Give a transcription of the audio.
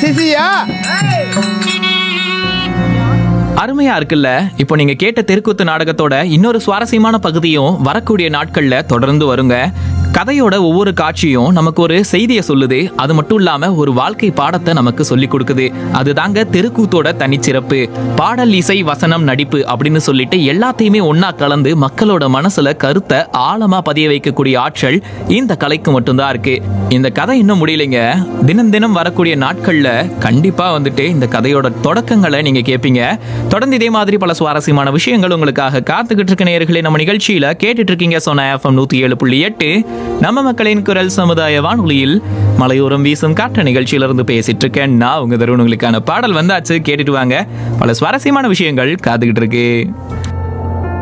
சிசியா அருமையா இருக்குல்ல இப்போ நீங்க கேட்ட தெருக்கூத்து நாடகத்தோட இன்னொரு சுவாரஸ்யமான பகுதியும் வரக்கூடிய நாட்கள்ல தொடர்ந்து வருங்க கதையோட ஒவ்வொரு காட்சியும் நமக்கு ஒரு செய்தியை சொல்லுது அது மட்டும் இல்லாம ஒரு வாழ்க்கை பாடத்தை நமக்கு சொல்லி கொடுக்குது அதுதாங்க தெருக்கூத்தோட தனிச்சிறப்பு பாடல் இசை வசனம் நடிப்பு அப்படின்னு சொல்லிட்டு எல்லாத்தையுமே ஒண்ணா கலந்து மக்களோட மனசுல கருத்தை ஆழமா பதிய வைக்கக்கூடிய ஆற்றல் இந்த கலைக்கு மட்டும்தான் இருக்கு இந்த கதை இன்னும் முடியலைங்க தினம் தினம் வரக்கூடிய நாட்கள்ல கண்டிப்பா வந்துட்டு இந்த கதையோட தொடக்கங்களை நீங்க கேட்பீங்க தொடர்ந்து இதே மாதிரி பல சுவாரஸ்யமான விஷயங்கள் உங்களுக்காக காத்துக்கிட்டு இருக்க நேயர்களே நம்ம நிகழ்ச்சியில கேட்டுட்டு இருக்கீங்க சொன்ன எஃப்எம் நூத்தி ஏழு புள்ளி எட்டு நம்ம மக்களின் குரல் சமுதாய வானொலியில் மலையோரம் வீசும் காற்று நிகழ்ச்சியிலிருந்து பேசிட்டு இருக்கேன் நான் உங்க தருண் உங்களுக்கான பாடல் வந்தாச்சு கேட்டுட்டு வாங்க பல சுவாரஸ்யமான விஷயங்கள் காத்துக்கிட்டு இருக்கு